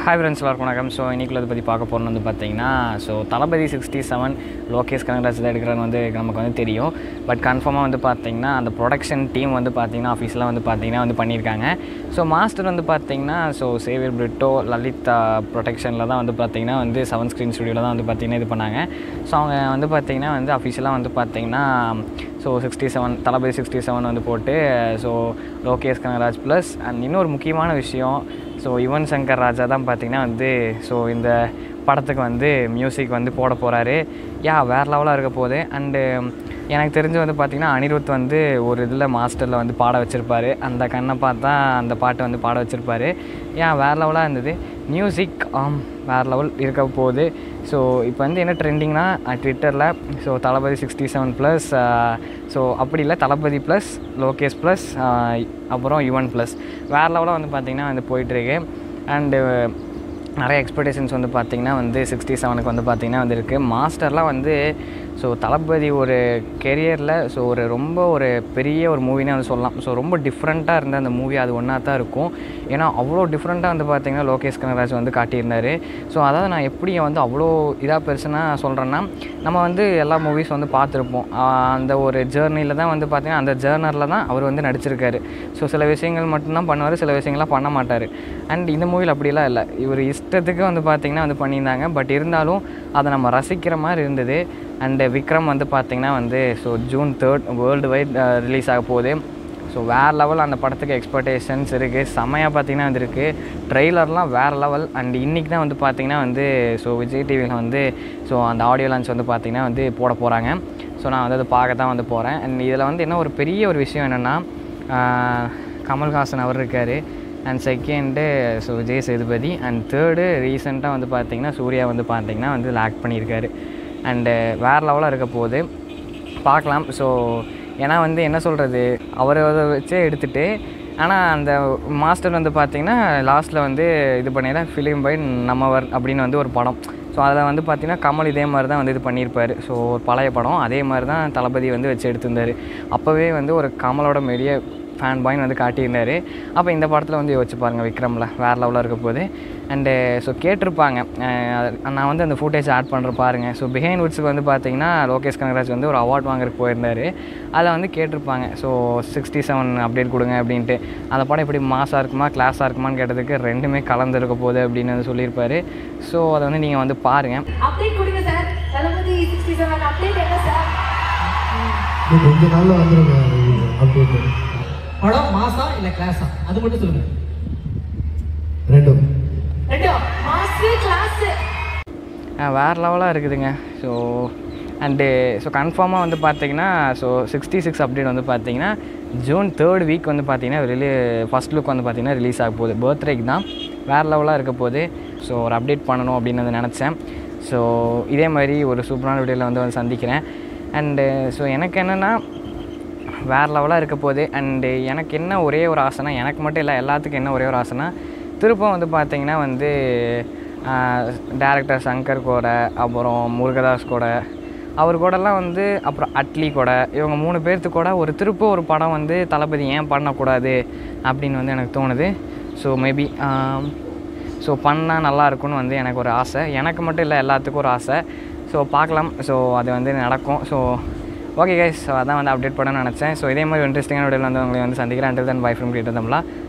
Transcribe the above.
hi friends எல்லாருக்கும் வணக்கம் so இன்றைக்குள்ள பற்றி பார்க்க போகிறோம் வந்து பார்த்தீங்கன்னா so Thalapathy sixty seven Lokesh Kanagaraj தான் எடுக்கிறது வந்து நமக்கு வந்து தெரியும் பட் கன்ஃபார்மாக வந்து பார்த்தீங்கன்னா அந்த ப்ரொடக்ஷன் டீம் வந்து பார்த்தீங்கன்னா ஆஃபீஸில் வந்து பார்த்தீங்கன்னா வந்து பண்ணியிருக்காங்க ஸோ மாஸ்டர் வந்து பார்த்தீங்கன்னா ஸோ சேவியர் பிரிட்டோ லலிதா ப்ரொடெக்ஷனில் தான் வந்து பார்த்தீங்கன்னா வந்து செவன் ஸ்க்ரீன் ஸ்டுடியோவில் தான் வந்து பார்த்தீங்கன்னா இது பண்ணாங்க ஸோ அவங்க வந்து பார்த்தீங்கன்னா வந்து அஃபீஷியலாக வந்து பார்த்தீங்கன்னா so sixty seven Thalapathy sixty seven வந்து போட்டு so Lokesh Kanagaraj plus and இன்னொரு முக்கியமான விஷயம் ஸோ யுவன் சங்கர் ராஜா தான் பார்த்தீங்கன்னா வந்து ஸோ இந்த படத்துக்கு வந்து மியூசிக் வந்து போட போகிறாரு யா வேறு லெவலாக இருக்க போகுது அண்டு எனக்கு தெரிஞ்சு வந்து பார்த்திங்கன்னா அனிருத் வந்து ஒரு இதில் மாஸ்டரில் வந்து பாட வச்சுருப்பாரு அந்த கண்ணை பார்த்தா அந்த பாட்டு வந்து பாட வச்சுருப்பாரு ஏன் வேறு லெவலாக இருந்தது மியூசிக் ஆம் வேறு லெவல் இருக்க போகுது ஸோ இப்போ வந்து என்ன ட்ரெண்டிங்னா ட்விட்டரில் so Thalapathy sixty seven plus so அப்படி இல்லை தளபதி ப்ளஸ் லோகேஷ் ப்ளஸ் அப்புறம் யுவன் ப்ளஸ் வேறு லெவலாக வந்து பார்த்திங்கன்னா வந்து போயிட்டுருக்கு அண்டு நிறைய எக்ஸ்பெக்டேஷன்ஸ் வந்து பார்த்திங்கன்னா வந்து சிக்ஸ்டி செவனுக்கு வந்து பார்த்திங்கன்னா வந்து இருக்குது மாஸ்டர்லாம் வந்து ஸோ தளபதி ஒரு கெரியரில் ஸோ ஒரு ரொம்ப ஒரு பெரிய ஒரு மூவினே வந்து சொல்லலாம் ஸோ ரொம்ப டிஃப்ரெண்ட்டாக இருந்த அந்த மூவி அது ஒன்றா தான் இருக்கும் ஏன்னா அவ்வளோ டிஃப்ரெண்ட்டாக வந்து பார்த்திங்கன்னா லோகேஷ் கனகராஜ் வந்து காட்டியிருந்தார் ஸோ அதாவது நான் எப்படி வந்து அவ்வளோ இதாக பெருசுனா சொல்கிறேன்னா நம்ம வந்து எல்லா மூவிஸ் வந்து பார்த்துருப்போம் அந்த ஒரு ஜேர்னியில் தான் வந்து பார்த்திங்கன்னா அந்த ஜேர்னரில் தான் அவர் வந்து நடிச்சிருக்காரு ஸோ சில விஷயங்கள் மட்டும்தான் பண்ணுவார் சில விஷயங்கள்லாம் பண்ண மாட்டார் அண்ட் இந்த மூவியில் அப்படிலாம் இல்லை இவர் இஷ்டத்துக்கு வந்து பார்த்திங்கன்னா வந்து பண்ணியிருந்தாங்க பட் இருந்தாலும் அதை நம்ம ரசிக்கிற மாதிரி இருந்தது அண்டு விக்ரம் வந்து பார்த்திங்கன்னா வந்து so June third worldwide release ஆக போகுது ஸோ வேறு லெவல் அந்த படத்துக்கு எக்ஸ்பெக்டேஷன்ஸ் இருக்குது செம்மையாக பார்த்தீங்கன்னா வந்து இருக்குது ட்ரெய்லர்லாம் வேறு லெவல் அண்ட் இன்றைக்கி தான் வந்து பார்த்திங்கன்னா வந்து ஸோ விஜய் டிவியில் வந்து ஸோ அந்த ஆடியோ லான்ச் வந்து பார்த்திங்கன்னா வந்து போட போகிறாங்க ஸோ நான் வந்து அதை பார்க்க தான் வந்து போகிறேன் அண்ட் இதில் வந்து என்ன ஒரு பெரிய ஒரு விஷயம் என்னென்னா கமல்ஹாசன் அவர் இருக்கார் and second so Vijay Sethupathi and third ரீசெண்டாக வந்து பார்த்திங்கன்னா சூர்யா வந்து பார்த்திங்கன்னா வந்து லேக் பண்ணியிருக்காரு அண்டு வேறு லெவலாக இருக்க போகுது பார்க்கலாம் ஸோ ஏன்னா வந்து என்ன சொல்கிறது அவரை வச்சே எடுத்துகிட்டு ஆனால் அந்த மாஸ்டர் வந்து பார்த்திங்கன்னா லாஸ்ட்டில் வந்து இது பண்ணிடலாம் ஃபிலிம் பை நம்மவர் அப்படின்னு வந்து ஒரு படம் ஸோ அதில் வந்து பார்த்திங்கன்னா கமல் இதே மாதிரி தான் வந்து இது பண்ணியிருப்பார் ஸோ பழைய படம் அதே மாதிரி தான் தளபதி வந்து வச்சு எடுத்திருந்தார் அப்போவே வந்து ஒரு கமலோட பெரிய ஃபேன் பாய்னு வந்து காட்டியிருந்தார் அப்போ இந்த படத்தில் வந்து யோசிச்சு பாருங்கள் விக்ரமில் வேறு லெவலில் இருக்க போது அண்டு ஸோ கேட்டிருப்பாங்க நான் வந்து அந்த ஃபுட்டேஜ் ஆட் பண்ணுற பாருங்கள் ஸோ பிஹைண்ட் வுட்ஸுக்கு வந்து பார்த்தீங்கன்னா லோகேஷ் கனகராஜ் வந்து ஒரு அவார்ட் வாங்குறதுக்கு போயிருந்தார் அதில் வந்து கேட்டிருப்பாங்க ஸோ சிக்ஸ்டி செவன் அப்டேட் கொடுங்க அப்படின்ட்டு அந்த படம் எப்படி மாசாக இருக்குமா கிளாஸாக இருக்குமான்னு கேட்டதுக்கு ரெண்டுமே கலந்துருக்க போகுது அப்படின்னு வந்து சொல்லியிருப்பார் ஸோ அதை வந்து நீங்கள் வந்து பாருங்கள் அப்டேட் கொடுங்க sir Thalapathy sixty seven update என்ன சார் இது கொஞ்ச நாள்ல வந்துருங்க அப்டேட் படம் மாசா இல்ல கிளாஸா அது மட்டும் சொல்லுங்க ரெண்டும் ரெண்டும் மாஸ்டர் கிளாஸ் வேறு லெவலாக இருக்குதுங்க ஸோ அண்டு ஸோ கன்ஃபார்மாக வந்து பார்த்தீங்கன்னா ஸோ சிக்ஸ்டி சிக்ஸ் அப்டேட் வந்து பார்த்தீங்கன்னா ஜூன் தேர்ட் வீக் வந்து பார்த்தீங்கன்னா ரிலீ ஃபஸ்ட் லுக் வந்து பார்த்தீங்கன்னா ரிலீஸ் ஆக போகுது பர்த்டேக்கு தான் வேறு லெவலாக இருக்க போகுது ஸோ ஒரு அப்டேட் பண்ணணும் அப்படின்னு வந்து நினச்சேன் ஸோ இதே மாதிரி ஒரு சூப்பரான வீடியோவில் வந்து வந்து சந்திக்கிறேன் அண்டு ஸோ எனக்கு என்னென்னா வேறு லெவலாக இருக்க போகுது அண்டு எனக்கு என்ன ஒரே ஒரு ஆசைனா எனக்கு மட்டும் இல்லை எல்லாத்துக்கும் என்ன ஒரே ஒரு ஆசைனா திருப்பம் வந்து பார்த்திங்கன்னா வந்து டேரக்டர் சங்கர் கூட அப்புறம் முருகதாஸ் கூட அவர் கூடலாம் வந்து அப்புறம் அட்லி கூட இவங்க மூணு பேர்த்து கூட ஒரு திருப்ப ஒரு படம் வந்து தளபதி ஏன் பண்ணக்கூடாது அப்படின்னு வந்து எனக்கு தோணுது ஸோ மேபி ஸோ பண்ணால் நல்லா இருக்கும்னு வந்து எனக்கு ஒரு ஆசை எனக்கு மட்டும் இல்லை எல்லாத்துக்கும் ஒரு ஆசை ஸோ பார்க்கலாம் ஸோ அது வந்து நடக்கும் ஸோ ஓகே கைஸ் ஸோ அதான் வந்து அப்டேட் பண்ண நினச்சேன் ஸோ இதே மாதிரி இன்ட்ரெஸ்டிங்கான வீடியோவில் வந்து உங்களை வந்து சந்திக்கிறேன் until then bye from creator தமிழா